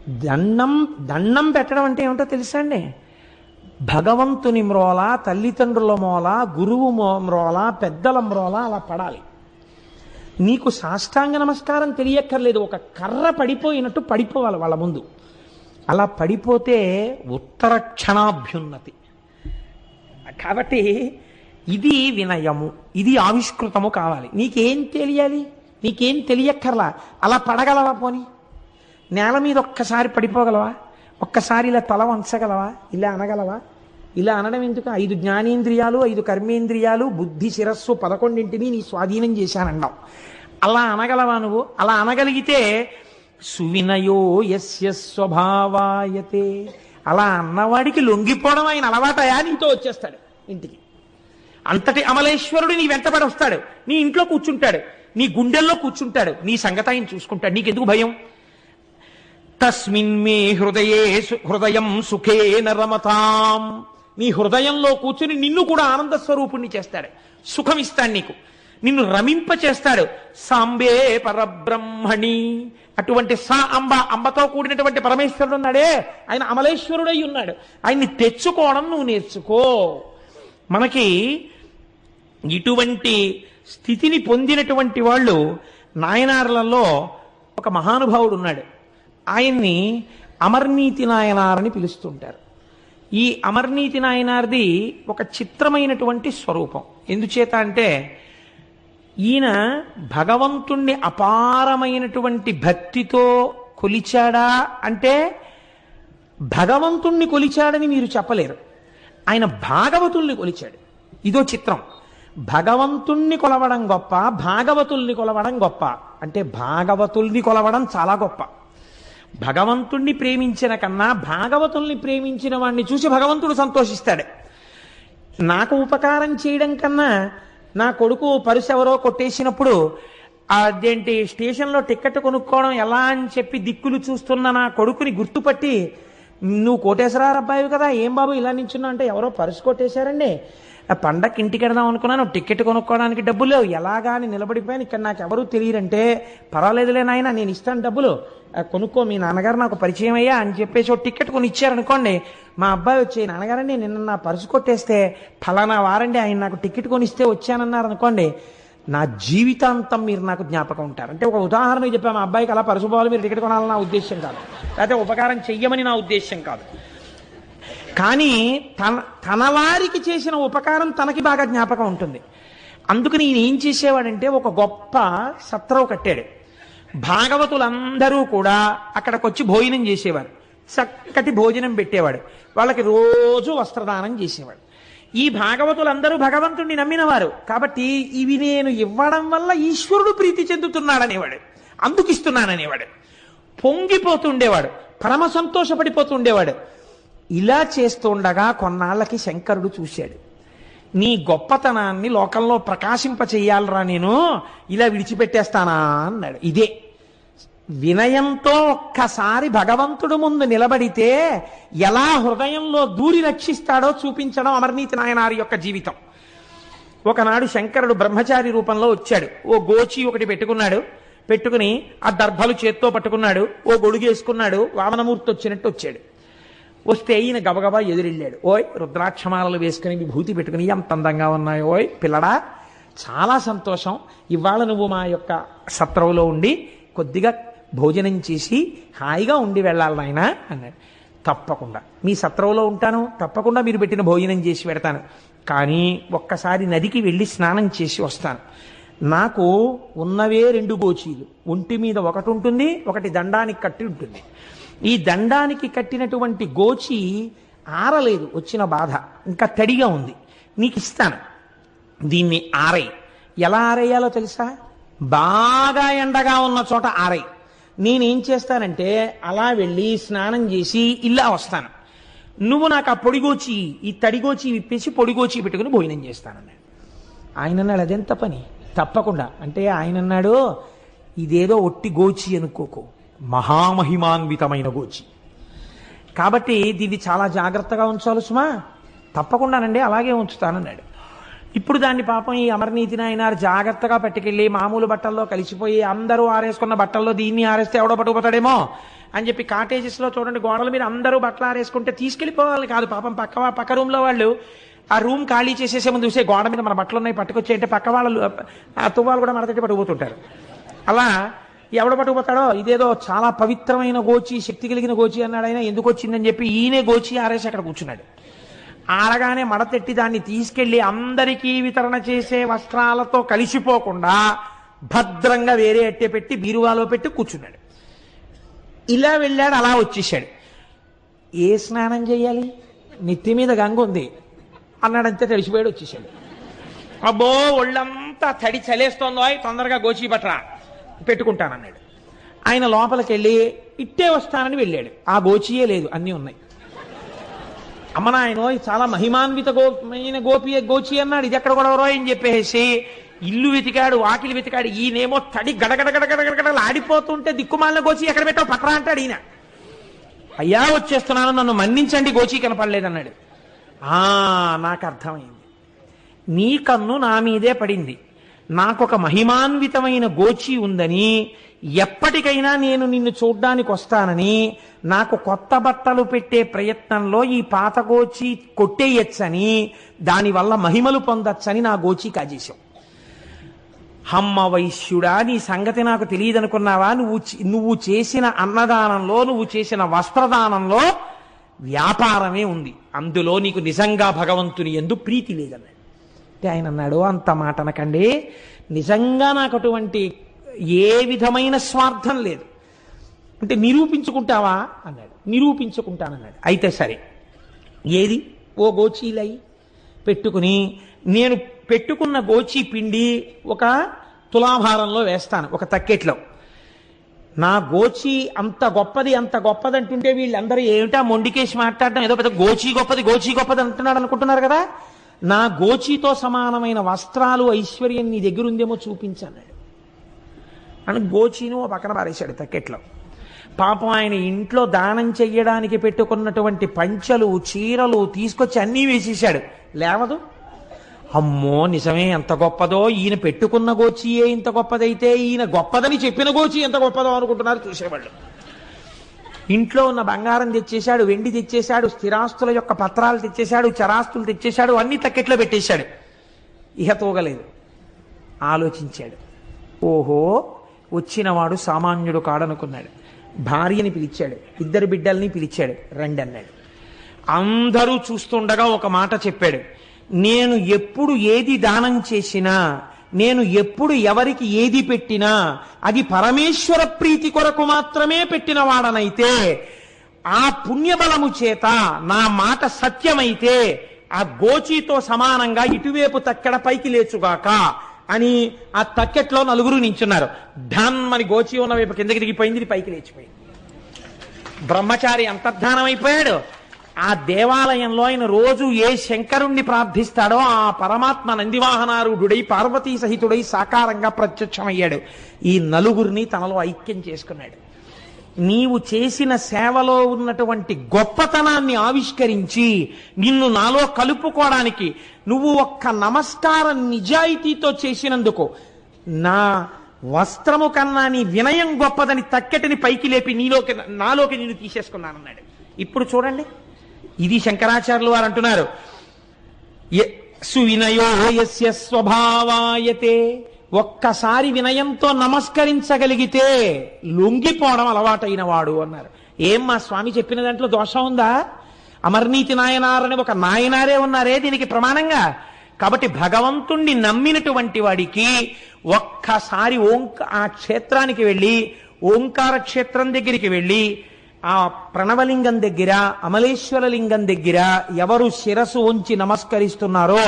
దండం దండం పెట్టడం అంటే ఏమిటో తెలుసా అండి భగవంతుని మ్రోల తల్లిదండ్రుల మోల గురువు మో- మ్రోల పెద్దల మ్రోల అలా పడాలి నీకు సాష్టాంగ నమస్కారం తెలియక్కర్లేదు ఒక కర్ర పడిపోయినట్టు పడిపోవాలి వాళ్ళ ముందు అలా పడిపోతే ఉత్తర క్షణాభ్యున్నతి కాబట్టి ఇది వినయము ఇది ఆవిష్కృతము కావాలి నీకేం తెలియాలి నీకేం తెలియక్కర్లా అలా పడగలవా పోని నేల మీద ఒక్కసారి పడిపోగలవా ఒక్కసారి ఇలా తల వంచగలవా ఇలా అనగలవా ఇలా అనడం ఎందుకు ఐదు జ్ఞానేంద్రియాలు ఐదు కర్మేంద్రియాలు బుద్ధి శిరస్సు పదకొండింటిని నీ స్వాధీనం చేశానన్నావు అలా అనగలవా నువ్వు అలా అనగలిగితే సువినయో యస్య స్వభావాయతే అలా అన్నవాడికి లొంగిపోవడం ఆయన అలవాటయా నీతో వచ్చేస్తాడు ఇంటికి అంతటి అమలేశ్వరుడు నీ వెంటబడి వస్తాడు నీ ఇంట్లో కూర్చుంటాడు నీ గుండెల్లో కూర్చుంటాడు నీ సంగతి ఆయన చూసుకుంటాడు నీకెందుకు భయం తస్మిన్ మే హృదయే సు- హృదయం సుఖేన రమతాం నీ హృదయంలో కూర్చుని నిన్ను కూడా ఆనంద స్వరూపుణ్ణి చేస్తాడు సుఖం ఇస్తాడు నీకు నిన్ను రమింప చేస్తాడు సాంబే పరబ్రహ్మణి అటువంటి సా అంబ అంబతో కూడినటువంటి పరమేశ్వరుడు ఉన్నాడే ఆయన అమలేశ్వరుడై ఉన్నాడు ఆయన్ని తెచ్చుకోవడం నువ్వు నేర్చుకో మనకి ఇటువంటి స్థితిని పొందినటువంటి వాళ్ళు నాయనార్లలో ఒక మహానుభావుడు ఉన్నాడు ఆయన్ని అమర్నీతి నాయనారని పిలుస్తుంటారు ఈ అమర్నీతి నాయనార్ది ఒక చిత్రమైనటువంటి స్వరూపం ఎందుచేత అంటే ఈయన భగవంతుణ్ణి అపారమైనటువంటి భక్తితో కొలిచాడా అంటే భగవంతుణ్ణి కొలిచాడని మీరు చెప్పలేరు ఆయన భాగవతుల్ని కొలిచాడు ఇదో చిత్రం భగవంతుణ్ణి కొలవడం గొప్ప భాగవతుల్ని కొలవడం గొప్ప అంటే భాగవతుల్ని కొలవడం చాలా గొప్ప భగవంతుణ్ణి ప్రేమించిన కన్నా భాగవతుల్ని ప్రేమించిన వాణ్ణి చూసి భగవంతుడు సంతోషిస్తాడు నాకు ఉపకారం చేయడం కన్నా నా కొడుకు పరుసు ఎవరో కొట్టేసినప్పుడు అదేంటి స్టేషన్లో టికెట్ కొనుక్కోవడం ఎలా అని చెప్పి దిక్కులు చూస్తున్న నా కొడుకుని గుర్తుపట్టి నువ్వు కోటేశ్వరారు అబ్బాయి కదా ఏం బాబు ఇలా నించున్నా అంటే ఎవరో పరుసు కొట్టేశారండి ఆ పండక్కి ఇంటికి వెడదాం అనుకున్నాను టికెట్ కొనుక్కోవడానికి డబ్బులు లేవు ఎలాగా అని నిలబడిపోయాను ఇక్కడ నాకు ఎవరు తెలియరంటే పర్వాలేదులే నాయన నేను ఇస్తాను డబ్బులు ఆ, కొనుక్కో మీ నాన్నగారు నాకు పరిచయం అయ్యా అని చెప్పేసి ఒక టికెట్ కొని ఇచ్చారనుకోండి మా అబ్బాయి వచ్చి నాన్నగారండి నిన్న నా పరుసు కొట్టేస్తే ఫలానా వారండి ఆయన నాకు టికెట్ కొనిస్తే వచ్చానన్నారు అనుకోండి నా జీవితాంతం మీరు నాకు జ్ఞాపకం ఉంటారు అంటే ఒక ఉదాహరణ చెప్పాను మా అబ్బాయికి అలా పరుసు పోవాలి మీరు టికెట్ కొనాలని నా ఉద్దేశం కాదు లేకపోతే ఉపకారం చెయ్యమని నా ఉద్దేశం కాదు కానీ తన తన వారికి చేసిన ఉపకారం తనకి బాగా జ్ఞాపకం ఉంటుంది అందుకని ఈయన ఏం చేసేవాడంటే ఒక గొప్ప సత్రం కట్టాడు భాగవతులందరూ కూడా అక్కడికి వచ్చి భోజనం చేసేవారు చక్కటి భోజనం పెట్టేవాడు వాళ్ళకి రోజు వస్త్రదానం చేసేవాడు ఈ భాగవతులందరూ భగవంతుణ్ణి నమ్మినవారు కాబట్టి ఇవి నేను ఇవ్వడం వల్ల ఈశ్వరుడు ప్రీతి చెందుతున్నాడనేవాడు అందుకు ఇస్తున్నాననేవాడు పొంగిపోతుండేవాడు పరమ సంతోషపడిపోతుండేవాడు ఇలా చేస్తుండగా కొన్నాళ్ళకి శంకరుడు చూశాడు నీ గొప్పతనాన్ని లోకంలో ప్రకాశింప చెయ్యాలరా నేను ఇలా విడిచిపెట్టేస్తానా అన్నాడు ఇదే వినయంతో ఒక్కసారి భగవంతుడు ముందు నిలబడితే ఎలా హృదయంలో దూరి రక్షిస్తాడో చూపించడం అమర్నీతి నాయనారి యొక్క జీవితం ఒకనాడు శంకరుడు బ్రహ్మచారి రూపంలో వచ్చాడు ఓ గోచి ఒకటి పెట్టుకున్నాడు పెట్టుకుని ఆ దర్భలు చేత్తో పట్టుకున్నాడు ఓ గొడుగేసుకున్నాడు వామనమూర్తి వచ్చినట్టు వచ్చాడు వస్తే ఈయన గబగబా ఎదురెళ్ళాడు ఓయ్ రుద్రాక్షమాలలు వేసుకుని విభూతి పెట్టుకుని ఎంత అందంగా ఉన్నాయో ఓయ్ పిల్లడా చాలా సంతోషం ఇవాళ నువ్వు మా యొక్క సత్రంలో ఉండి కొద్దిగా భోజనం చేసి హాయిగా ఉండి వెళ్ళాలి నాయన అన్నాడు తప్పకుండా మీ సత్రంలో ఉంటాను తప్పకుండా మీరు పెట్టిన భోజనం చేసి పెడతాను కానీ ఒక్కసారి నదికి వెళ్ళి స్నానం చేసి వస్తాను నాకు ఉన్నవే రెండు గోచీలు ఒంటి మీద ఒకటి ఉంటుంది ఒకటి దండానికి కట్టి ఉంటుంది ఈ దండానికి కట్టినటువంటి గోచి ఆరలేదు వచ్చిన బాధ ఇంకా తడిగా ఉంది నీకు ఇస్తాను దీన్ని ఆరై ఎలా ఆరేయాలో తెలుసా బాగా ఎండగా ఉన్న చోట ఆరై నేనేం చేస్తానంటే అలా వెళ్ళి స్నానం చేసి ఇలా వస్తాను నువ్వు నాకు ఆ పొడిగోచి ఈ తడిగోచి విప్పేసి పొడిగోచి పెట్టుకుని భోజనం చేస్తానన్నాడు ఆయన అన్నాడు అదెంత పని తప్పకుండా అంటే ఆయన అన్నాడు ఇదేదో ఒట్టి గోచి అనుకోకు మహామహిమాన్వితమైన గోచి కాబట్టి దీన్ని చాలా జాగ్రత్తగా ఉంచాలి సుమా తప్పకుండానండి అలాగే ఉంచుతానన్నాడు ఇప్పుడు దాన్ని పాపం ఈ అమరనీతి నాయనారు జాగ్రత్తగా పట్టుకెళ్ళి మామూలు బట్టల్లో కలిసిపోయి అందరూ ఆరేసుకున్న బట్టల్లో దీన్ని ఆరేస్తే ఎవడో పట్టుకుపోతాడేమో అని చెప్పి కాటేజెస్ లో చూడండి గోడల మీద అందరూ బట్టలు ఆరేసుకుంటే తీసుకెళ్లిపోవాలి కాదు పాపం పక్క పక్క రూమ్ లో వాళ్ళు ఆ రూమ్ ఖాళీ చేసేసే ముందు చూసే గోడ మీద మన బట్టలు ఉన్నాయి పట్టుకొచ్చి అంటే పక్క వాళ్ళు ఆ తువ్వాలు కూడా మనతోటి పట్టుకుపోతుంటారు అలా ఎవడ పట్టుకుపోతాడో ఇదేదో చాలా పవిత్రమైన గోచి శక్తి కలిగిన గోచి అన్నాడు ఆయన ఎందుకు వచ్చిందని చెప్పి ఈయనే గోచి ఆరేసి అక్కడ కూర్చున్నాడు ఆడగానే మడతెట్టి దాన్ని తీసుకెళ్లి అందరికీ వితరణ చేసే వస్త్రాలతో కలిసిపోకుండా భద్రంగా వేరే అట్టే పెట్టి బీరువాలో పెట్టి కూర్చున్నాడు ఇలా వెళ్ళాడు అలా వచ్చేసాడు ఏ స్నానం చేయాలి నెత్తి మీద గంగ ఉంది అన్నాడంతే తడిసిపోయాడు వచ్చేసాడు అబ్బో ఒళ్ళంతా తడి చలేస్తోందో అయ్ తొందరగా గోచి పట్టరా పెట్టుకుంటానన్నాడు ఆయన లోపలికి వెళ్ళి ఇట్టే వస్తానని వెళ్ళాడు ఆ గోచియే లేదు అన్నీ ఉన్నాయి అమ్మ నాయనో ఇది చాలా మహిమాన్విత గోమైన గోపి గోచి అన్నాడు ఇది ఎక్కడ కూడా అని చెప్పేసి ఇల్లు వెతికాడు వాకిలి వెతికాడు ఈయనేమో తడి గడగడ గడగడ గడగడలు ఆడిపోతుంటే దిక్కుమాలిన గోచి ఎక్కడ పెట్టావు పట్రా అంటాడు ఈయన అయ్యా వచ్చేస్తున్నాను నన్ను మన్నించండి గోచి కనపడలేదన్నాడు ఆ నాకు అర్థమైంది నీ కన్ను నా మీదే పడింది నాకొక మహిమాన్వితమైన గోచి ఉందని ఎప్పటికైనా నేను నిన్ను చూడ్డానికి వస్తానని నాకు కొత్త బట్టలు పెట్టే ప్రయత్నంలో ఈ పాత గోచి కొట్టేయచ్చని దానివల్ల మహిమలు పొందొచ్చని నా గోచి కాజేశావు హమ్మ వైశ్యుడా నీ సంగతి నాకు తెలియదనుకున్నావా నువ్వు చే- నువ్వు చేసిన అన్నదానంలో నువ్వు చేసిన వస్త్రదానంలో వ్యాపారమే ఉంది అందులో నీకు నిజంగా భగవంతుని ఎందు ప్రీతి లేదన్నాడు అంటే ఆయన అన్నాడు అంత మాట అనకండి నిజంగా నాకు అటువంటి ఏ విధమైన స్వార్థం లేదు అంటే నిరూపించుకుంటావా అన్నాడు నిరూపించుకుంటానన్నాడు అయితే సరే ఏది ఓ గోచీలై పెట్టుకుని నేను పెట్టుకున్న గోచి పిండి ఒక తులాభారంలో వేస్తాను ఒక తక్కెట్లో నా గోచి అంత గొప్పది అంత గొప్పది అంటుంటే వీళ్ళందరూ ఏమిటా మొండికేసి మాట్లాడడం ఏదో పెద్ద గోచి గొప్పది గోచి గొప్పది అంటున్నాడు అనుకుంటున్నారు కదా నా గోచితో సమానమైన వస్త్రాలు ఐశ్వర్యం నీ దగ్గర ఉందేమో చూపించన్నాడు అని గోచిని ఓ పక్కన పారేశాడు తక్కెట్లో పాపం ఆయన ఇంట్లో దానం చెయ్యడానికి పెట్టుకున్నటువంటి పంచలు చీరలు తీసుకొచ్చి అన్నీ వేసేశాడు లేవదు అమ్మో నిజమే ఎంత గొప్పదో ఈయన పెట్టుకున్న గోచియే ఇంత గొప్పదైతే ఈయన గొప్పదని చెప్పిన గోచి ఎంత గొప్పదో అనుకుంటున్నారు చూసేవాళ్ళు ఇంట్లో ఉన్న బంగారం తెచ్చేశాడు వెండి తెచ్చేశాడు స్థిరాస్తుల యొక్క పత్రాలు తెచ్చేశాడు చరాస్తులు తెచ్చేశాడు అన్ని తక్కెట్లో పెట్టేశాడు ఇహ తోగలేదు ఆలోచించాడు ఓహో వచ్చినవాడు సామాన్యుడు కాడనుకున్నాడు భార్యని పిలిచాడు ఇద్దరు బిడ్డల్ని పిలిచాడు రండి అన్నాడు అందరూ చూస్తుండగా ఒక మాట చెప్పాడు నేను ఎప్పుడు ఏది దానం చేసినా నేను ఎప్పుడు ఎవరికి ఏది పెట్టినా అది పరమేశ్వర ప్రీతి కొరకు మాత్రమే పెట్టిన వాడనైతే ఆ పుణ్యబలము చేత నా మాట సత్యమైతే ఆ గోచీతో సమానంగా ఇటువైపు తక్కెడ పైకి లేచుగాక అని ఆ తక్కెట్లో నలుగురు నించున్నారు ధన్ అని గోచి ఉన్న వైపు కిందకి దిగిపోయింది ఇది పైకి లేచిపోయింది బ్రహ్మచారి అంతర్ధానం అయిపోయాడు ఆ దేవాలయంలో ఆయన రోజు ఏ శంకరుణ్ణి ప్రార్థిస్తాడో ఆ పరమాత్మ నందివాహనారూఢుడై పార్వతీ సహితుడై సాకారంగా ప్రత్యక్షమయ్యాడు ఈ నలుగురిని తనలో ఐక్యం చేసుకున్నాడు నీవు చేసిన సేవలో ఉన్నటువంటి గొప్పతనాన్ని ఆవిష్కరించి నిన్ను నాలో కలుపుకోవడానికి నువ్వు ఒక్క నమస్కారం నిజాయితీతో చేసినందుకు నా వస్త్రము కన్నా నీ వినయం గొప్పదని తక్కెటిని పైకి లేపి నీలోకి నాలోకి నేను తీసేసుకున్నానన్నాడు ఇప్పుడు చూడండి ఇది శంకరాచార్యులు వారు అంటున్నారు య- సువినయో యస్య స్వభావాయతే ఒక్కసారి వినయంతో నమస్కరించగలిగితే లొంగిపోవడం అలవాటైన వాడు అన్నారు ఏం మా స్వామి చెప్పిన దాంట్లో దోషం ఉందా అమర్నీతి నాయనారని ఒక నాయనారే ఉన్నారే దీనికి ప్రమాణంగా కాబట్టి భగవంతుణ్ణి నమ్మినటువంటి వాడికి ఒక్కసారి ఓంక ఆ క్షేత్రానికి వెళ్ళి ఓంకార క్షేత్రం దగ్గరికి వెళ్ళి ఆ ప్రణవలింగం దగ్గర అమలేశ్వర లింగం దగ్గర ఎవరు శిరసు ఉంచి నమస్కరిస్తున్నారో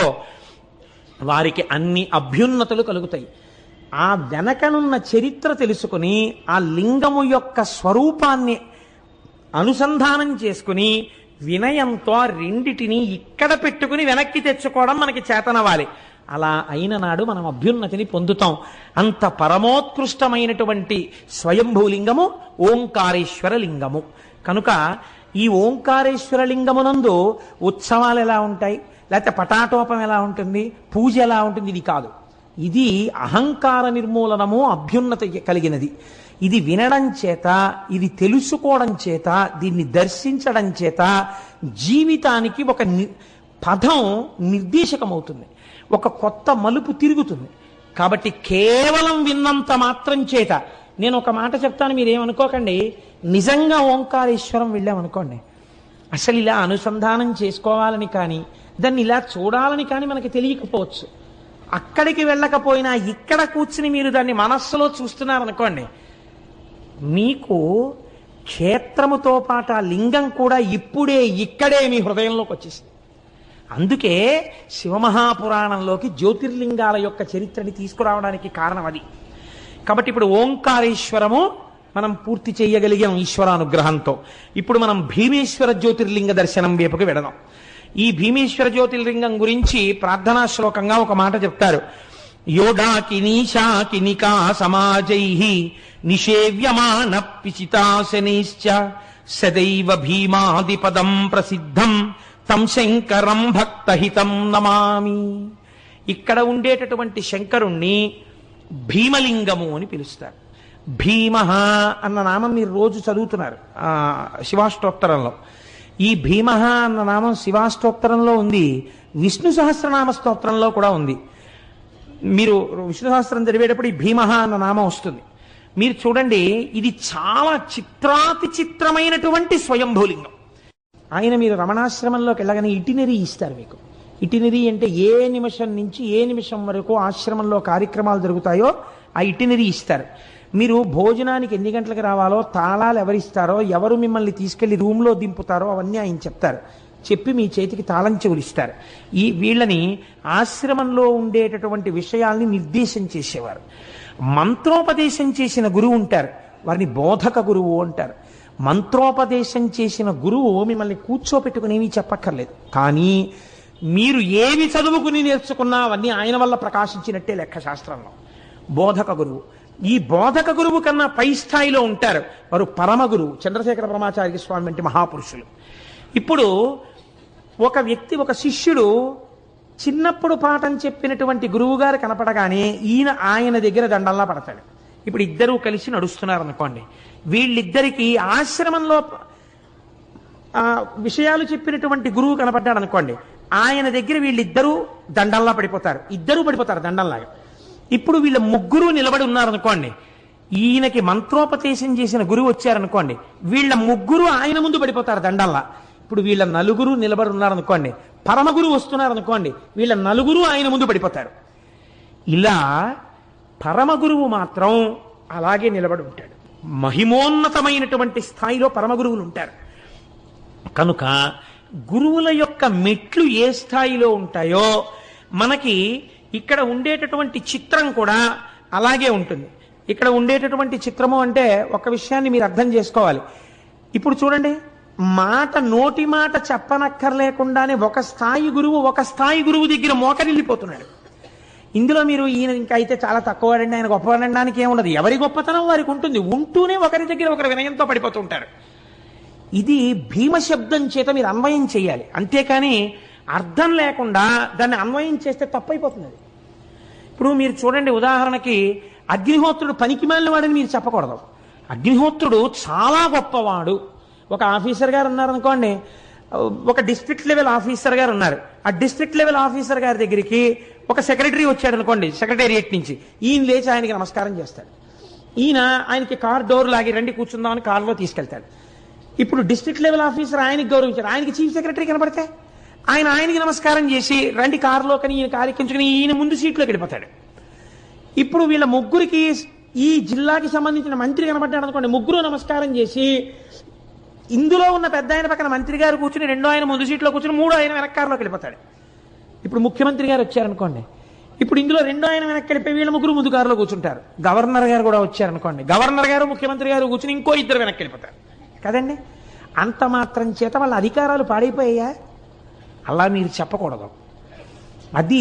వారికి అన్ని అభ్యున్నతులు కలుగుతాయి ఆ వెనకనున్న చరిత్ర తెలుసుకుని ఆ లింగము యొక్క స్వరూపాన్ని అనుసంధానం చేసుకుని వినయంతో ఆ రెండిటిని ఇక్కడ పెట్టుకుని వెనక్కి తెచ్చుకోవడం మనకి చేతనవాలి అలా అయిన నాడు మనం అభ్యున్నతిని పొందుతాం అంత పరమోత్కృష్టమైనటువంటి స్వయంభూలింగము ఓంకారేశ్వర లింగము కనుక ఈ ఓంకారేశ్వర లింగమునందు ఉత్సవాలు ఎలా ఉంటాయి లేకపోతే పటాటోపం ఎలా ఉంటుంది పూజ ఎలా ఉంటుంది ఇది కాదు ఇది అహంకార నిర్మూలనము అభ్యున్నత కలిగినది ఇది వినడం చేత ఇది తెలుసుకోవడం చేత దీన్ని దర్శించడం చేత జీవితానికి ఒక ని- పదం నిర్దేశకమవుతుంది ఒక కొత్త మలుపు తిరుగుతుంది కాబట్టి కేవలం విన్నంత మాత్రం చేత నేను ఒక మాట చెప్తాను మీరేమనుకోకండి నిజంగా ఓంకారేశ్వరం వెళ్ళామనుకోండి అసలు ఇలా అనుసంధానం చేసుకోవాలని కానీ దాన్ని ఇలా చూడాలని కానీ మనకి తెలియకపోవచ్చు అక్కడికి వెళ్ళకపోయినా ఇక్కడ కూర్చుని మీరు దాన్ని మనస్సులో చూస్తున్నారనుకోండి మీకు క్షేత్రముతో పాటు ఆ లింగం కూడా ఇప్పుడే ఇక్కడే మీ హృదయంలోకి వచ్చేసింది అందుకే శివమహాపురాణంలోకి జ్యోతిర్లింగాల యొక్క చరిత్రని తీసుకురావడానికి కారణం అది కాబట్టి ఇప్పుడు ఓంకారేశ్వరము మనం పూర్తి చేయగలిగాం ఈశ్వరానుగ్రహంతో ఇప్పుడు మనం భీమేశ్వర జ్యోతిర్లింగ దర్శనం వైపుకి వెడదాం ఈ భీమేశ్వర జ్యోతిర్లింగం గురించి ప్రార్థనా శ్లోకంగా ఒక మాట చెప్తారు యోడాకినీశాకినికా సమాజై నిషేవ్యమాన పిచితాశనైశ్చ సదైవ భీమాదిపదం ప్రసిద్ధం తం శంకరం భక్తహితం నమామి ఇక్కడ ఉండేటటువంటి శంకరుణ్ణి భీమలింగము అని పిలుస్తారు భీమ అన్న నామం మీరు రోజు చదువుతున్నారు ఆ, శివాష్టోత్తరంలో ఈ భీమ అన్న నామం శివాష్టోత్తరంలో ఉంది విష్ణు సహస్రనామ స్తోత్రంలో కూడా ఉంది మీరు విష్ణు సహస్రం చదివేటప్పుడు ఈ భీమ అన్న నామం వస్తుంది మీరు చూడండి ఇది చాలా చిత్రాతి చిత్రమైనటువంటి స్వయంభూలింగం ఆయన మీరు రమణాశ్రమంలోకి వెళ్ళగానే ఇటినరీ ఇస్తారు మీకు ఇటినరీ అంటే ఏ నిమిషం నుంచి ఏ నిమిషం వరకు ఆశ్రమంలో కార్యక్రమాలు జరుగుతాయో ఆ ఇటినరీ ఇస్తారు మీరు భోజనానికి ఎన్ని గంటలకు రావాలో తాళాలు ఎవరిస్తారో ఎవరు మిమ్మల్ని తీసుకెళ్లి రూమ్లో దింపుతారో అవన్నీ ఆయన చెప్తారు చెప్పి మీ చేతికి తాళం చెవులు ఇస్తారు ఈ వీళ్ళని ఆశ్రమంలో ఉండేటటువంటి విషయాల్ని నిర్దేశం చేసేవారు మంత్రోపదేశం చేసిన గురువు ఉంటారు వారిని బోధక గురువు అంటారు మంత్రోపదేశం చేసిన గురువు మిమ్మల్ని కూర్చోపెట్టుకునేవి చెప్పక్కర్లేదు కానీ మీరు ఏవి చదువుకుని నేర్చుకున్నా అవన్నీ ఆయన వల్ల ప్రకాశించినట్టే లెక్క శాస్త్రంలో బోధక గురువు ఈ బోధక గురువు కన్నా పై స్థాయిలో ఉంటారు వారు పరమ గురువు చంద్రశేఖర బ్రహ్మాచార్య స్వామి వంటి మహాపురుషులు ఇప్పుడు ఒక వ్యక్తి ఒక శిష్యుడు చిన్నప్పుడు పాఠం చెప్పినటువంటి గురువుగారు కనపడగానే ఈయన ఆయన దగ్గర దండల్లా పడతాడు ఇప్పుడు ఇద్దరూ కలిసి నడుస్తున్నారు అనుకోండి వీళ్ళిద్దరికీ ఆశ్రమంలో ఆ విషయాలు చెప్పినటువంటి గురువు కనపడ్డాడు అనుకోండి ఆయన దగ్గర వీళ్ళిద్దరూ దండల్లా పడిపోతారు ఇద్దరూ పడిపోతారు దండల్లాగా ఇప్పుడు వీళ్ళ ముగ్గురు నిలబడి ఉన్నారనుకోండి ఈయనకి మంత్రోపదేశం చేసిన గురువు వచ్చారనుకోండి వీళ్ళ ముగ్గురు ఆయన ముందు పడిపోతారు దండల్లా ఇప్పుడు వీళ్ళ నలుగురు నిలబడి ఉన్నారనుకోండి పరమ గురువు వస్తున్నారనుకోండి వీళ్ళ నలుగురు ఆయన ముందు పడిపోతారు ఇలా పరమ గురువు మాత్రం అలాగే నిలబడి ఉంటాడు మహిమోన్నతమైనటువంటి స్థాయిలో పరమ గురువులు ఉంటారు కనుక గురువుల యొక్క మెట్లు ఏ స్థాయిలో ఉంటాయో మనకి ఇక్కడ ఉండేటటువంటి చిత్రం కూడా అలాగే ఉంటుంది ఇక్కడ ఉండేటటువంటి చిత్రము అంటే ఒక విషయాన్ని మీరు అర్థం చేసుకోవాలి ఇప్పుడు చూడండి మాట నోటి మాట చెప్పనక్కర్లేకుండానే ఒక స్థాయి గురువు ఒక స్థాయి గురువు దగ్గర మోకరిల్లిపోతున్నాడు ఇందులో మీరు ఈయన ఇంకా అయితే చాలా తక్కువవాడండి ఆయన గొప్పవాడడానికి ఏముండదు ఎవరి గొప్పతనం వారికి ఉంటుంది ఉంటూనే ఒకరి దగ్గర ఒకరి వినయంతో పడిపోతూ ఉంటారు ఇది భీమ శబ్దం చేత మీరు అన్వయం చేయాలి అంతేకాని అర్థం లేకుండా దాన్ని అన్వయం చేస్తే తప్పైపోతుంది అది ఇప్పుడు మీరు చూడండి ఉదాహరణకి అగ్నిహోత్రుడు పనికి వాడని మీరు చెప్పకూడదు అగ్నిహోత్రుడు చాలా గొప్పవాడు ఒక ఆఫీసర్ గారు ఉన్నారనుకోండి ఒక డిస్ట్రిక్ట్ లెవెల్ ఆఫీసర్ గారు ఉన్నారు ఆ డిస్ట్రిక్ట్ లెవెల్ ఆఫీసర్ గారి దగ్గరికి ఒక సెక్రటరీ వచ్చాడు అనుకోండి సెక్రటేరియట్ నుంచి ఈయన లేచి ఆయనకి నమస్కారం చేస్తాడు ఈయన ఆయనకి కార్ డోర్ లాగి రండి కూర్చుందామని కార్లో తీసుకెళ్తాడు ఇప్పుడు డిస్ట్రిక్ట్ లెవెల్ ఆఫీసర్ ఆయనకి గౌరవించారు ఆయనకి చీఫ్ సెక్రటరీ కనబడితే ఆయన ఆయనకి నమస్కారం చేసి రండి కారులో కని ఈయన కారు ఎక్కించుకుని ఈయన ముందు సీట్లోకి వెళ్ళిపోతాడు ఇప్పుడు వీళ్ళ ముగ్గురికి ఈ జిల్లాకి సంబంధించిన మంత్రి కనబడ్డాడు అనుకోండి ముగ్గురు నమస్కారం చేసి ఇందులో ఉన్న పెద్ద ఆయన పక్కన మంత్రి గారు కూర్చుని రెండో ఆయన ముందు సీట్లో కూర్చుని మూడో ఆయన వెనక కారులోకి వెళ్ళిపోతాడు ఇప్పుడు ముఖ్యమంత్రి గారు వచ్చారనుకోండి ఇప్పుడు ఇందులో రెండో ఆయన వెనక్కి వెళ్ళిపోయి వీళ్ళ ముగ్గురు ముందు కారులో కూర్చుంటారు గవర్నర్ గారు కూడా వచ్చారనుకోండి గవర్నర్ గారు ముఖ్యమంత్రి గారు కూర్చుని ఇంకో ఇద్దరు వెనక్కి వెళ్ళిపోతారు కదండి అంత మాత్రం చేత వాళ్ళ అధికారాలు పాడైపోయాయా అలా మీరు చెప్పకూడదు అది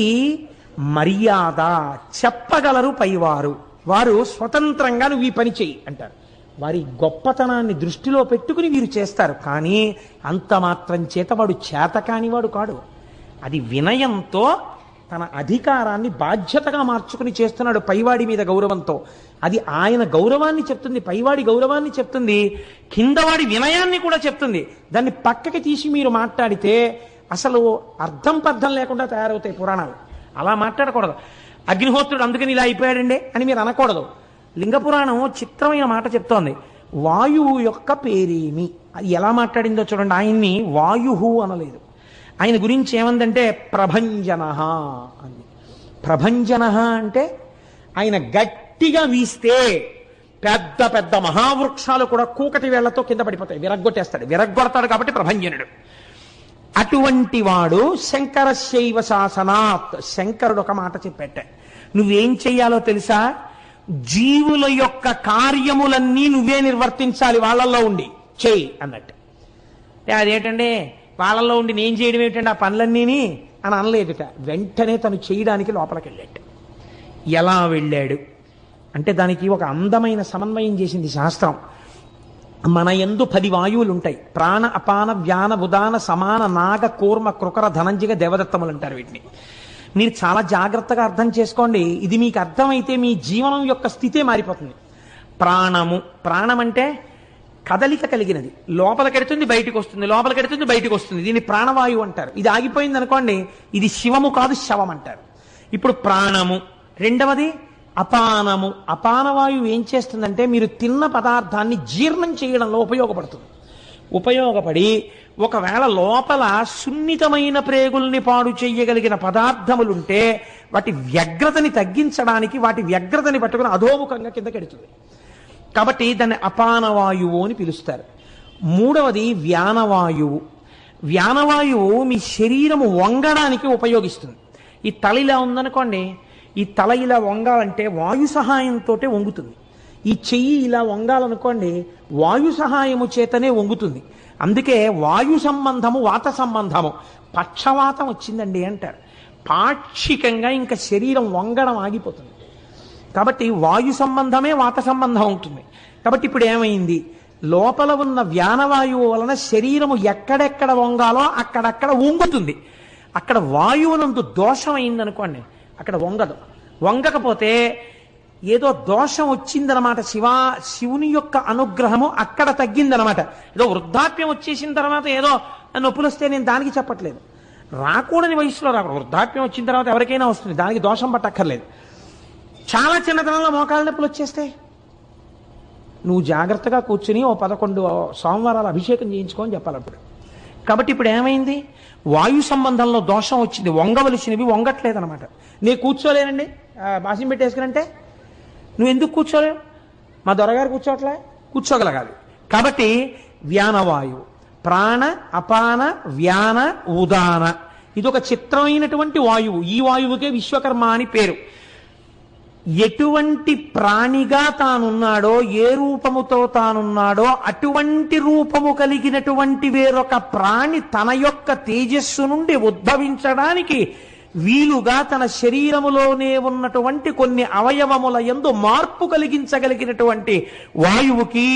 మర్యాద చెప్పగలరు పైవారు వారు స్వతంత్రంగా నువ్వు ఈ పని చెయ్యి అంటారు వారి గొప్పతనాన్ని దృష్టిలో పెట్టుకుని వీరు చేస్తారు కానీ అంత మాత్రం చేత వాడు చేత కానివాడు కాడు అది వినయంతో తన అధికారాన్ని బాధ్యతగా మార్చుకుని చేస్తున్నాడు పైవాడి మీద గౌరవంతో అది ఆయన గౌరవాన్ని చెప్తుంది పైవాడి గౌరవాన్ని చెప్తుంది కిందవాడి వినయాన్ని కూడా చెప్తుంది దాన్ని పక్కకి తీసి మీరు మాట్లాడితే అసలు అర్థం పర్థం లేకుండా తయారవుతాయి పురాణాలు అలా మాట్లాడకూడదు అగ్నిహోత్రుడు అందుకని ఇలా అయిపోయాడండి అని మీరు అనకూడదు లింగ పురాణం చిత్రమైన మాట చెప్తోంది వాయువు యొక్క పేరేమి అది ఎలా మాట్లాడిందో చూడండి ఆయన్ని వాయుహు అనలేదు ఆయన గురించి ఏమందంటే ప్రభంజన అంది ప్రభంజన అంటే ఆయన గట్టిగా వీస్తే పెద్ద పెద్ద మహావృక్షాలు కూడా కూకటి వేళ్లతో కింద పడిపోతాయి విరగ్గొట్టేస్తాడు విరగ్గొడతాడు కాబట్టి ప్రభంజనుడు అటువంటి వాడు శంకర శైవ శాసనాత్ శంకరుడు ఒక మాట చెప్పేట నువ్వేం చెయ్యాలో తెలుసా జీవుల యొక్క కార్యములన్నీ నువ్వే నిర్వర్తించాలి వాళ్ళల్లో ఉండి చెయ్యి అన్నట్టు ఏ, అదేంటండి వాళ్ళల్లో ఉండి నేను చేయడం ఏమిటండి ఆ పనులన్నీని అని అనలేదుట వెంటనే తను చేయడానికి లోపలికి వెళ్ళాడు ఎలా వెళ్ళాడు అంటే దానికి ఒక అందమైన సమన్వయం చేసింది శాస్త్రం మన ఎందు పది వాయువులు ఉంటాయి ప్రాణ అపాన వ్యాన ఉదాన సమాన నాగ కూర్మ కృకర ధనంజయ దేవదత్తములు అంటారు వీటిని మీరు చాలా జాగ్రత్తగా అర్థం చేసుకోండి ఇది మీకు అర్థమైతే మీ జీవనం యొక్క స్థితే మారిపోతుంది ప్రాణము ప్రాణం అంటే కదలిక కలిగినది లోపలికెడుతుంది బయటికి వస్తుంది లోపలికెడుతుంది బయటికి వస్తుంది దీన్ని ప్రాణవాయువు అంటారు ఇది ఆగిపోయింది అనుకోండి ఇది శివము కాదు శవం అంటారు ఇప్పుడు ప్రాణము రెండవది అపానము అపానవాయువు ఏం చేస్తుందంటే మీరు తిన్న పదార్థాన్ని జీర్ణం చేయడంలో ఉపయోగపడుతుంది ఉపయోగపడి ఒకవేళ లోపల సున్నితమైన ప్రేగుల్ని పాడు చేయగలిగిన పదార్థములుంటే వాటి వ్యగ్రతని తగ్గించడానికి వాటి వ్యగ్రతని పట్టుకుని అధోముఖంగా కిందకెడుతుంది కాబట్టి దాన్ని అపానవాయువు అని పిలుస్తారు మూడవది వ్యానవాయువు వ్యానవాయువు మీ శరీరము వంగడానికి ఉపయోగిస్తుంది ఈ తల ఇలా ఉందనుకోండి ఈ తల ఇలా వంగాలంటే వాయు సహాయంతో వంగుతుంది ఈ చెయ్యి ఇలా వంగాలనుకోండి వాయు సహాయము చేతనే వంగుతుంది అందుకే వాయు సంబంధము వాత సంబంధము పక్షవాతం వచ్చిందండి అంటారు పాక్షికంగా ఇంకా శరీరం వంగడం ఆగిపోతుంది కాబట్టి వాయు సంబంధమే వాత సంబంధం ఉంటుంది కాబట్టి ఇప్పుడు ఏమైంది లోపల ఉన్న వ్యానవాయువు వలన శరీరము ఎక్కడెక్కడ వంగాలో అక్కడక్కడ వంగుతుంది అక్కడ వాయువునందు దోషం అయిందనుకోండి అక్కడ వంగదు వంగకపోతే ఏదో దోషం వచ్చిందనమాట శివ శివుని యొక్క అనుగ్రహము అక్కడ తగ్గిందనమాట ఏదో వృద్ధాప్యం వచ్చేసిన తర్వాత ఏదో నొప్పులు వస్తే నేను దానికి చెప్పట్లేదు రాకూడని వయసులో రాకూడదు వృద్ధాప్యం వచ్చిన తర్వాత ఎవరికైనా వస్తుంది దానికి దోషం పట్టక్కర్లేదు చాలా చిన్నతనంలో మోకాళ్ళ నొప్పులు వచ్చేస్తే నువ్వు జాగ్రత్తగా కూర్చుని ఓ పదకొండు సోమవారాలు అభిషేకం చేయించుకొని చెప్పాలి అప్పుడు కాబట్టి ఇప్పుడు ఏమైంది వాయు సంబంధంలో దోషం వచ్చింది వంగవలసినవి వంగట్లేదనమాట నేను కూర్చోలేనండి ఆ, బాసిం పెట్టేసుకునంటే నువ్వు ఎందుకు కూర్చోలేవు మా దొరగారు కూర్చోట్లే కూర్చోగలగాలి కాబట్టి వ్యానవాయువు ప్రాణ అపాన వ్యాన ఉదాన ఇది ఒక చిత్రమైనటువంటి వాయువు ఈ వాయువుకే విశ్వకర్మ అని పేరు ఎటువంటి ప్రాణిగా తానున్నాడో ఏ రూపముతో తానున్నాడో అటువంటి రూపము కలిగినటువంటి వేరొక ప్రాణి తన యొక్క తేజస్సు నుండి ఉద్భవించడానికి వీలుగా తన శరీరములోనే ఉన్నటువంటి కొన్ని అవయవముల యందు మార్పు కలిగించగలిగినటువంటి వాయువుకి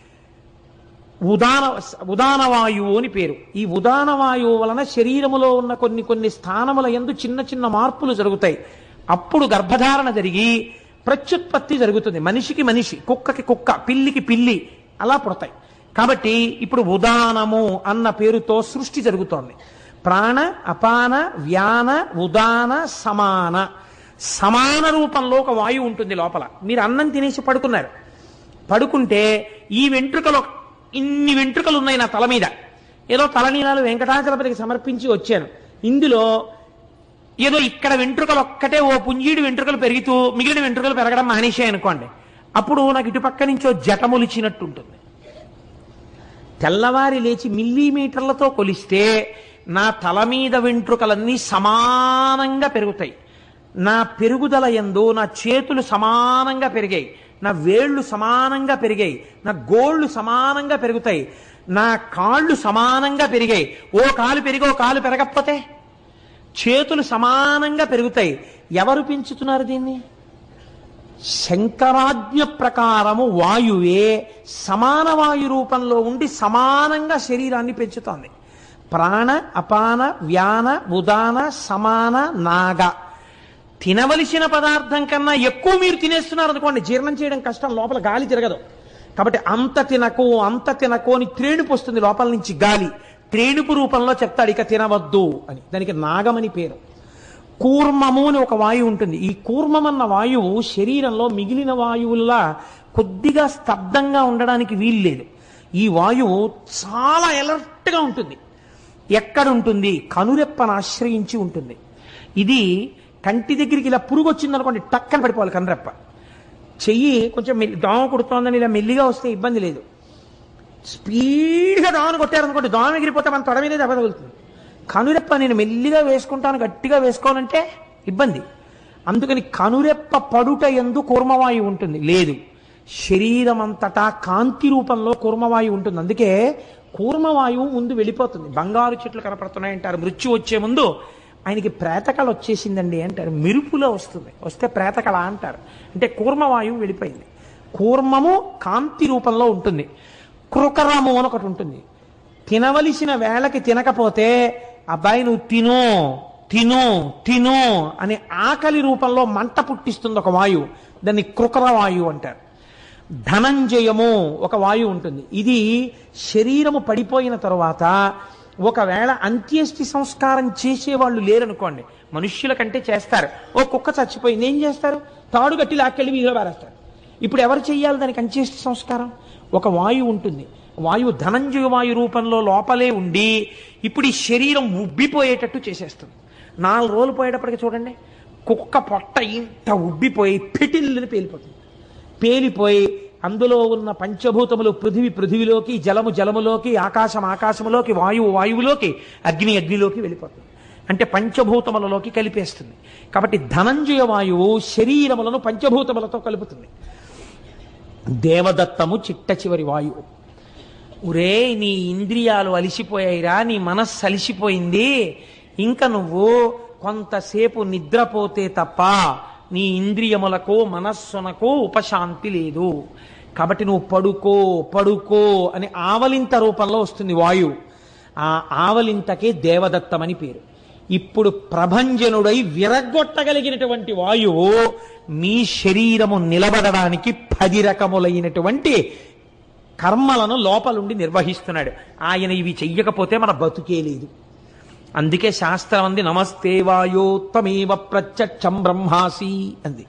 ఉదాన ఉదాన వాయువు అని పేరు ఈ ఉదాన వాయువు వలన శరీరములో ఉన్న కొన్ని కొన్ని స్థానముల యందు చిన్న చిన్న మార్పులు జరుగుతాయి అప్పుడు గర్భధారణ జరిగి ప్రత్యుత్పత్తి జరుగుతుంది మనిషికి మనిషి కుక్కకి కుక్క పిల్లికి పిల్లి అలా పుడతాయి కాబట్టి ఇప్పుడు ఉదానము అన్న పేరుతో సృష్టి జరుగుతోంది ప్రాణ అపాన వ్యాన ఉదాన సమాన సమాన రూపంలో ఒక వాయువు ఉంటుంది లోపల మీరు అన్నం తినేసి పడుకున్నారు పడుకుంటే ఈ వెంట్రుకలు ఇన్ని వెంట్రుకలు ఉన్నాయి నా తల మీద ఏదో తలనీలాలు వెంకటాచలపతికి సమర్పించి వచ్చాను ఇందులో ఏదో ఇక్కడ వెంట్రుకలు ఒక్కటే ఓ పుంజీడు వెంట్రుకలు పెరుగుతూ మిగిలిన వెంట్రుకలు పెరగడం మానేశాయి అనుకోండి అప్పుడు నాకు ఇటుపక్క నుంచో జటములిచినట్టు ఉంటుంది తెల్లవారి లేచి మిల్లీమీటర్లతో కొలిస్తే నా తల మీద వెంట్రుకలన్నీ సమానంగా పెరుగుతాయి నా పెరుగుదల ఎందు నా చేతులు సమానంగా పెరిగాయి నా వేళ్ళు సమానంగా పెరిగాయి నా గోళ్ళు సమానంగా పెరుగుతాయి నా కాళ్ళు సమానంగా పెరిగాయి ఓ కాలు పెరిగి ఓ కాలు పెరగకపోతే చేతులు సమానంగా పెరుగుతాయి ఎవరు పెంచుతున్నారు దీన్ని శంకరాజ్ఞ ప్రకారము వాయువే సమాన వాయు రూపంలో ఉండి సమానంగా శరీరాన్ని పెంచుతోంది ప్రాణ అపాన వ్యాన ఉదాన సమాన నాగ తినవలసిన పదార్థం కన్నా ఎక్కువ మీరు తినేస్తున్నారు అనుకోండి జీర్ణం చేయడం కష్టం లోపల గాలి తిరగదు కాబట్టి అంత తినకు అంత తినకు అని త్రేణుపు వస్తుంది లోపల నుంచి గాలి త్రేణుపు రూపంలో చెప్తాడు ఇక తినవద్దు అని దానికి నాగమని పేరు కూర్మము అని ఒక వాయువు ఉంటుంది ఈ కూర్మం అన్న వాయువు శరీరంలో మిగిలిన వాయువుల్లా కొద్దిగా స్తబ్దంగా ఉండడానికి వీలు లేదు ఈ వాయువు చాలా ఎలర్ట్గా ఉంటుంది ఎక్కడ ఉంటుంది కనురెప్పను ఆశ్రయించి ఉంటుంది ఇది కంటి దగ్గరికి ఇలా పురుగు వచ్చిందనుకోండి టక్కన పడిపోవాలి కనురెప్ప చెయ్యి కొంచెం మెల్లి- దోమ కుడుతోందని ఇలా మెల్లిగా వస్తే ఇబ్బంది లేదు స్పీడ్గా దోమను కొట్టారనుకోండి దోమ ఎగిరిపోతే మన తొడ మీద దెబ్బ తగులుతుంది కనురెప్ప నేను మెల్లిగా వేసుకుంటాను గట్టిగా వేసుకోనంటే ఇబ్బంది అందుకని కనురెప్ప పడుట ఎందు కూర్మవాయువు ఉంటుంది లేదు శరీరం అంతటా కాంతి రూపంలో కూర్మవాయువు ఉంటుంది అందుకే కూర్మవాయువు ముందు వెళ్ళిపోతుంది బంగారు చెట్లు కనపడుతున్నాయంటారు మృత్యు వచ్చే ముందు ఆయనకి ప్రేతకళ వచ్చేసిందండి అంటారు మెరుపులో వస్తుంది వస్తే ప్రేతకళ అంటారు అంటే కూర్మవాయువు వెళ్ళిపోయింది కూర్మము కాంతి రూపంలో ఉంటుంది కృకరము అని ఒకటి ఉంటుంది తినవలసిన వేళకి తినకపోతే అబ్బాయి నువ్వు తిను తిను తిను అనే ఆకలి రూపంలో మంట పుట్టిస్తుంది ఒక వాయువు దాన్ని కృకర వాయువు అంటారు ధనంజయము ఒక వాయువు ఉంటుంది ఇది శరీరము పడిపోయిన తరువాత ఒకవేళ అంత్యేష్టి సంస్కారం చేసేవాళ్ళు లేరనుకోండి మనుష్యుల కంటే చేస్తారు ఓ కుక్క చచ్చిపోయింది ఏం చేస్తారు తాడు కట్టి లాక్కెళ్ళి వీధిలో పారేస్తారు ఇప్పుడు ఎవరు చెయ్యాలి దానికి అంత్యేష్టి సంస్కారం ఒక వాయువు ఉంటుంది వాయువు ధనంజయ వాయు రూపంలో లోపలే ఉండి ఇప్పుడు ఈ శరీరం ఉబ్బిపోయేటట్టు చేసేస్తుంది నాలుగు రోజులు పోయేటప్పటికి చూడండి కుక్క పొట్ట ఇంత ఉబ్బిపోయి పిటిల్ని పేలిపోతుంది పేలిపోయి అందులో ఉన్న పంచభూతములు పృథివి పృథివిలోకి జలము జలములోకి ఆకాశం ఆకాశములోకి వాయువు వాయువులోకి అగ్ని అగ్నిలోకి వెళ్ళిపోతుంది అంటే పంచభూతములలోకి కలిపేస్తుంది కాబట్టి ధనంజయ వాయువు శరీరములను పంచభూతములతో కలుపుతుంది దేవదత్తము చిట్ట చివరి వాయువు ఒరే నీ ఇంద్రియాలు అలిసిపోయాయిరా నీ మనస్సు అలిసిపోయింది ఇంకా నువ్వు కొంతసేపు నిద్రపోతే తప్ప నీ ఇంద్రియములకు మనస్సునకు ఉపశాంతి లేదు కాబట్టి నువ్వు పడుకో పడుకో అని ఆవలింత రూపంలో వస్తుంది వాయువు ఆ ఆవలింతకే దేవదత్తమని పేరు ఇప్పుడు ప్రభంజనుడై విరగొట్టగలిగినటువంటి వాయువు మీ శరీరము నిలబడడానికి పది రకములైనటువంటి కర్మలను లోపలుండి నిర్వహిస్తున్నాడు ఆయన ఇవి చెయ్యకపోతే మన బతుకే లేదు అందుకే శాస్త్రం అంది నమస్తే వాయోత్తమేవ ప్రత్యక్షం బ్రహ్మాసి అంది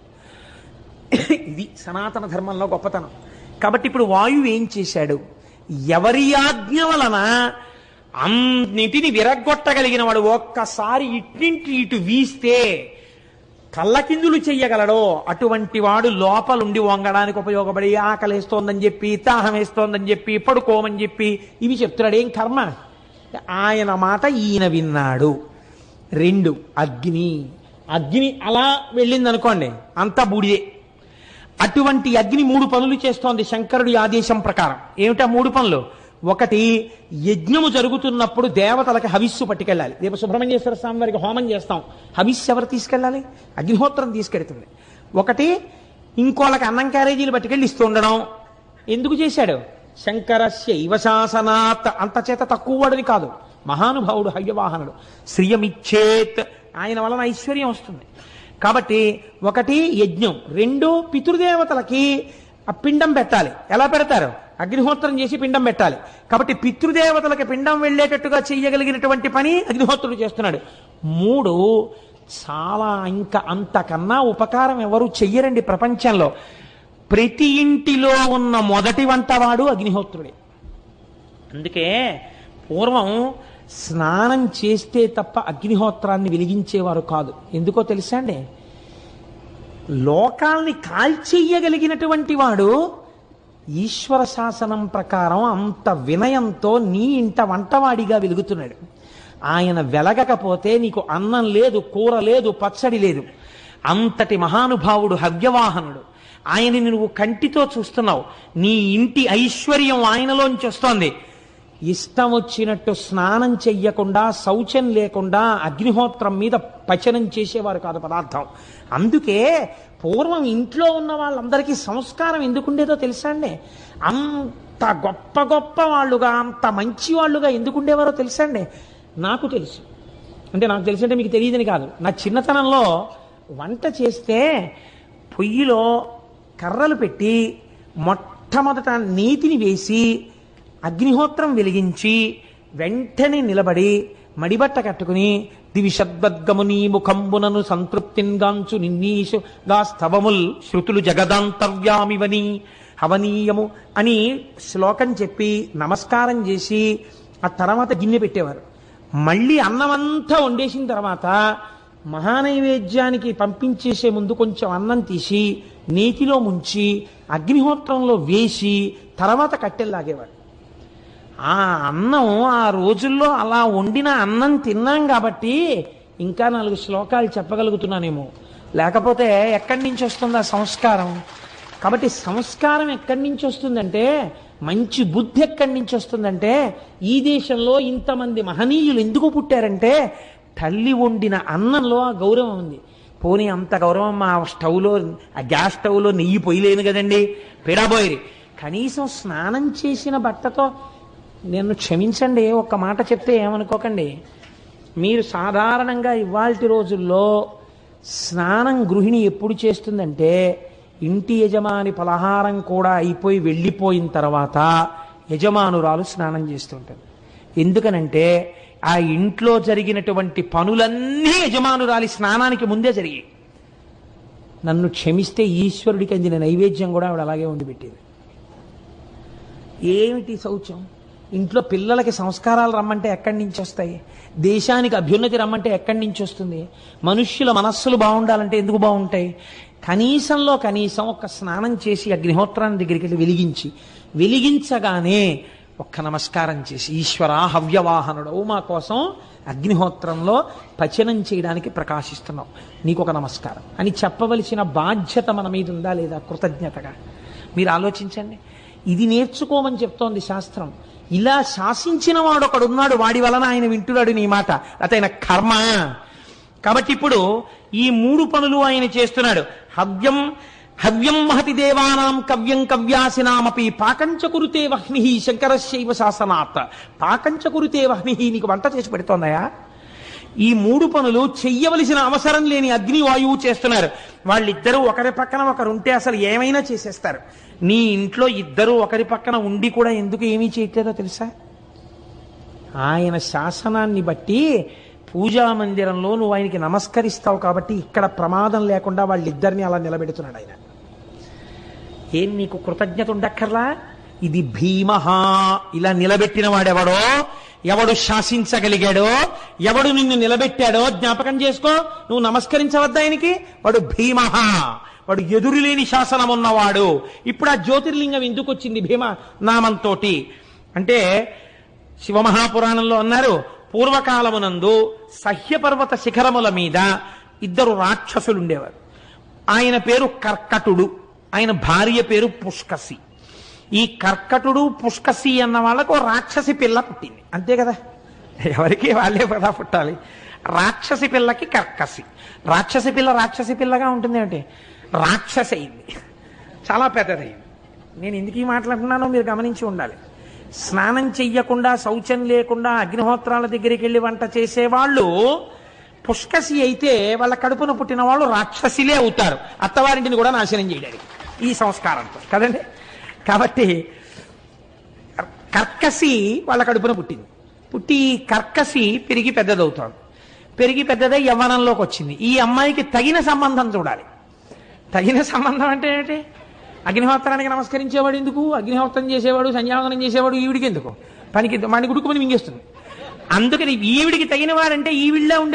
ఇది సనాతన ధర్మంలో గొప్పతనం కాబట్టి ఇప్పుడు వాయువు ఏం చేశాడు ఎవరి ఆజ్ఞ వలన అన్నిటిని విరగ్గొట్టగలిగిన వాడు ఒక్కసారి ఇట్నింటి ఇటు వీస్తే కళ్ళకిందులు చెయ్యగలడో అటువంటి వాడు లోపలుండి వంగడానికి ఉపయోగపడి ఆకలేస్తోందని చెప్పి దాహం వేస్తోందని చెప్పి పడుకోమని చెప్పి ఇవి చెప్తున్నాడు ఏం కర్మ ఆయన మాట ఈయన విన్నాడు రెండు అగ్ని అగ్ని అలా వెళ్ళింది అనుకోండి అంతా బూడిదే అటువంటి అగ్ని మూడు పనులు చేస్తోంది శంకరుడి ఆదేశం ప్రకారం ఏమిటా మూడు పనులు ఒకటి యజ్ఞము జరుగుతున్నప్పుడు దేవతలకి హవిస్సు పట్టుకెళ్ళాలి రేపు సుబ్రహ్మణ్యేశ్వర స్వామి వారికి హోమం చేస్తాం హవిస్సు ఎవరు తీసుకెళ్ళాలి అగ్నిహోత్రం తీసుకెడుతుంది ఒకటి ఇంకోళ్ళకి అన్నం క్యారేజీలు పట్టుకెళ్ళి ఇస్తూ ఉండడం ఎందుకు చేశాడు శంకరస్య ఇవశాసనాత్ అంత చేత తక్కువ వాడిని కాదు మహానుభావుడు హయ్యవాహనుడు శ్రియమిచ్చేత్ ఆయన వలన ఐశ్వర్యం వస్తుంది కాబట్టి ఒకటి యజ్ఞం రెండు పితృదేవతలకి ఆ పిండం పెట్టాలి ఎలా పెడతారు అగ్నిహోత్రం చేసి పిండం పెట్టాలి కాబట్టి పితృదేవతలకి పిండం వెళ్ళేటట్టుగా చేయగలిగినటువంటి పని అగ్నిహోత్రుడు చేస్తున్నాడు మూడు చాలా ఇంకా అంతకన్నా ఉపకారం ఎవరు చెయ్యరండి ప్రపంచంలో ప్రతి ఇంటిలో ఉన్న మొదటి వంటవాడు అగ్నిహోత్రుడే అందుకే పూర్వం స్నానం చేస్తే తప్ప అగ్నిహోత్రాన్ని వెలిగించేవారు కాదు ఎందుకో తెలుసా అండి లోకాల్ని కాల్చెయ్యగలిగినటువంటి వాడు ఈశ్వర శాసనం ప్రకారం అంత వినయంతో నీ ఇంట వంటవాడిగా వెలుగుతున్నాడు ఆయన వెలగకపోతే నీకు అన్నం లేదు కూర లేదు పచ్చడి లేదు అంతటి మహానుభావుడు హవ్యవాహనుడు ఆయనని నువ్వు కంటితో చూస్తున్నావు నీ ఇంటి ఐశ్వర్యం ఆయనలోంచి వస్తోంది ఇష్టం వచ్చినట్టు స్నానం చెయ్యకుండా శౌచం లేకుండా అగ్నిహోత్రం మీద పచనం చేసేవారు కాదు పదార్థం అందుకే పూర్వం ఇంట్లో ఉన్న వాళ్ళందరికీ సంస్కారం ఎందుకుండేదో తెలుసా అండి అంత గొప్ప గొప్ప వాళ్ళుగా అంత మంచి వాళ్ళుగా ఎందుకుండేవారో తెలుసా అండి నాకు తెలుసు అంటే నాకు తెలిసి అంటే మీకు తెలియదని కాదు నా చిన్నతనంలో వంట చేస్తే పొయ్యిలో కర్రలు పెట్టి మొట్టమొదట నీతిని వేసి అగ్నిహోత్రం వెలిగించి వెంటనే నిలబడి మడిబట్ట కట్టుకుని దివిషద్వద్గముని ముఖంబునను సంతృప్తింగాంచు నిన్నీషు గా స్తవముల్ శృతులు జగదాంతర్యామివని హవనీయము అని శ్లోకం చెప్పి నమస్కారం చేసి ఆ తర్వాత గిన్నె పెట్టేవారు మళ్ళీ అన్నమంతా వండేసిన తర్వాత మహానైవేద్యానికి పంపించేసే ముందు కొంచెం అన్నం తీసి నేతిలో ముంచి అగ్నిహోత్రంలో వేసి తర్వాత కట్టెల్లాగేవారు ఆ అన్నం ఆ రోజుల్లో అలా వండిన అన్నం తిన్నాం కాబట్టి ఇంకా నాలుగు శ్లోకాలు చెప్పగలుగుతున్నానేమో లేకపోతే ఎక్కడి నుంచి వస్తుంది ఆ సంస్కారం కాబట్టి సంస్కారం ఎక్కడి నుంచి వస్తుందంటే మంచి బుద్ధి ఎక్కడి నుంచి వస్తుందంటే ఈ దేశంలో ఇంతమంది మహనీయులు ఎందుకు పుట్టారంటే తల్లి వండిన అన్నంలో ఆ గౌరవం ఉంది పోనీ అంత గౌరవం మా స్టవ్లో ఆ గ్యాస్ స్టవ్లో నెయ్యి పొయ్యలేను కదండి పిడబోయిరి కనీసం స్నానం చేసిన బట్టతో నేను క్షమించండి ఒక్క మాట చెప్తే ఏమనుకోకండి మీరు సాధారణంగా ఇవాల్టి రోజుల్లో స్నానం గృహిణి ఎప్పుడు చేస్తుందంటే ఇంటి యజమాని పలహారం కూడా అయిపోయి వెళ్ళిపోయిన తర్వాత యజమానురాలు స్నానం చేస్తుంటారు ఎందుకనంటే ఆ ఇంట్లో జరిగినటువంటి పనులన్నీ యజమానురాలి స్నానానికి ముందే జరిగాయి నన్ను క్షమిస్తే ఈశ్వరుడికి అందిన నైవేద్యం కూడా ఆవిడ అలాగే వండి పెట్టేది ఏమిటి శౌచం ఇంట్లో పిల్లలకి సంస్కారాలు రమ్మంటే ఎక్కడి నుంచి వస్తాయి దేశానికి అభ్యున్నతి రమ్మంటే ఎక్కడి నుంచి వస్తుంది మనుష్యుల మనస్సులు బాగుండాలంటే ఎందుకు బాగుంటాయి కనీసంలో కనీసం ఒక స్నానం చేసి అగ్నిహోత్రాన్ని దగ్గరికి వెళ్ళి వెలిగించి వెలిగించగానే ఒక్క నమస్కారం చేసి ఈశ్వర హవ్యవాహనుడు మా కోసం అగ్నిహోత్రంలో పచనం చేయడానికి ప్రకాశిస్తున్నావు నీకు ఒక నమస్కారం అని చెప్పవలసిన బాధ్యత మన మీద ఉందా లేదా కృతజ్ఞతగా మీరు ఆలోచించండి ఇది నేర్చుకోమని చెప్తోంది శాస్త్రం ఇలా శాసించిన వాడు ఒకడున్నాడు వాడి వలన ఆయన వింటున్నాడు నీ మాట అతైన కర్మ కాబట్టి ఇప్పుడు ఈ మూడు పనులు ఆయన చేస్తున్నాడు హవ్యం హవ్యం మహతి దేవానాం కవ్యం కవ్యాసినామపి పాకంచ కురుతే వహ్ని శంకరశైవ శాసనాత్ పాకంచ కురుతే వహ్ని నీకు వంట చేసి పెడుతోందయా ఈ మూడు పనులు చెయ్యవలసిన అవసరం లేని అగ్ని వాయువు చేస్తున్నారు వాళ్ళిద్దరూ ఒకరి పక్కన ఒకరు ఉంటే అసలు ఏమైనా చేసేస్తారు నీ ఇంట్లో ఇద్దరు ఒకరి పక్కన ఉండి కూడా ఎందుకు ఏమీ చేయట్లేదో తెలుసా ఆయన శాసనాన్ని బట్టి పూజా మందిరంలో నువ్వు ఆయనకి నమస్కరిస్తావు కాబట్టి ఇక్కడ ప్రమాదం లేకుండా వాళ్ళిద్దరిని అలా నిలబెడుతున్నాడు ఆయన ఏం నీకు కృతజ్ఞత ఉండక్కర్లా ఇది భీమహ ఇలా నిలబెట్టిన వాడెవడో ఎవడు శాసించగలిగాడో ఎవడు నిన్ను నిలబెట్టాడో జ్ఞాపకం చేసుకో నువ్వు నమస్కరించవద్దా ఆయనకి వాడు భీమహ వాడు ఎదురులేని శాసనం ఉన్నవాడు ఇప్పుడు ఆ జ్యోతిర్లింగం ఎందుకు వచ్చింది భీమ నామంతోటి అంటే శివమహాపురాణంలో అన్నారు పూర్వకాలమునందు సహ్యపర్వత శిఖరముల మీద ఇద్దరు రాక్షసులు ఉండేవారు ఆయన పేరు కర్కటుడు ఆయన భార్య పేరు పుష్కసి ఈ కర్కటుడు పుష్కసి అన్న వాళ్ళకు ఓ రాక్షసి పిల్ల పుట్టింది అంతే కదా ఎవరికి వాళ్ళే కదా పుట్టాలి రాక్షసి పిల్లకి కర్కసి రాక్షసి పిల్ల రాక్షసి పిల్లగా ఉంటుంది అంటే రాక్షసి అయింది చాలా పెద్దదైంది నేను ఎందుకు ఈ మాట్లాడుతున్నానో మీరు గమనించి ఉండాలి స్నానం చెయ్యకుండా శౌచం లేకుండా అగ్నిహోత్రాల దగ్గరికి వెళ్ళి వంట చేసేవాళ్ళు పుష్కసి అయితే వాళ్ళ కడుపున పుట్టిన వాళ్ళు రాక్షసిలే అవుతారు అత్తవారింటిని కూడా నాశనం చేయడానికి ఈ సంస్కారంతో కదండి కాబట్టి కర్కసి వాళ్ళ కడుపున పుట్టింది పుట్టి ఈ కర్కసి పెరిగి పెద్దదవుతాడు పెరిగి పెద్దదై యవ్వనంలోకి వచ్చింది ఈ అమ్మాయికి తగిన సంబంధం చూడాలి తగిన సంబంధం అంటే ఏంటి అగ్నిహోత్రానికి నమస్కరించేవాడు ఎందుకు అగ్నిహోత్రం చేసేవాడు సంధ్యావందనం చేసేవాడు ఈవిడికి ఎందుకు పనికి మణి గుడుకు పని మింగేస్తుంది అందుకని ఈవిడికి తగిన వాడంటే ఈవిళ్ళ ఉండే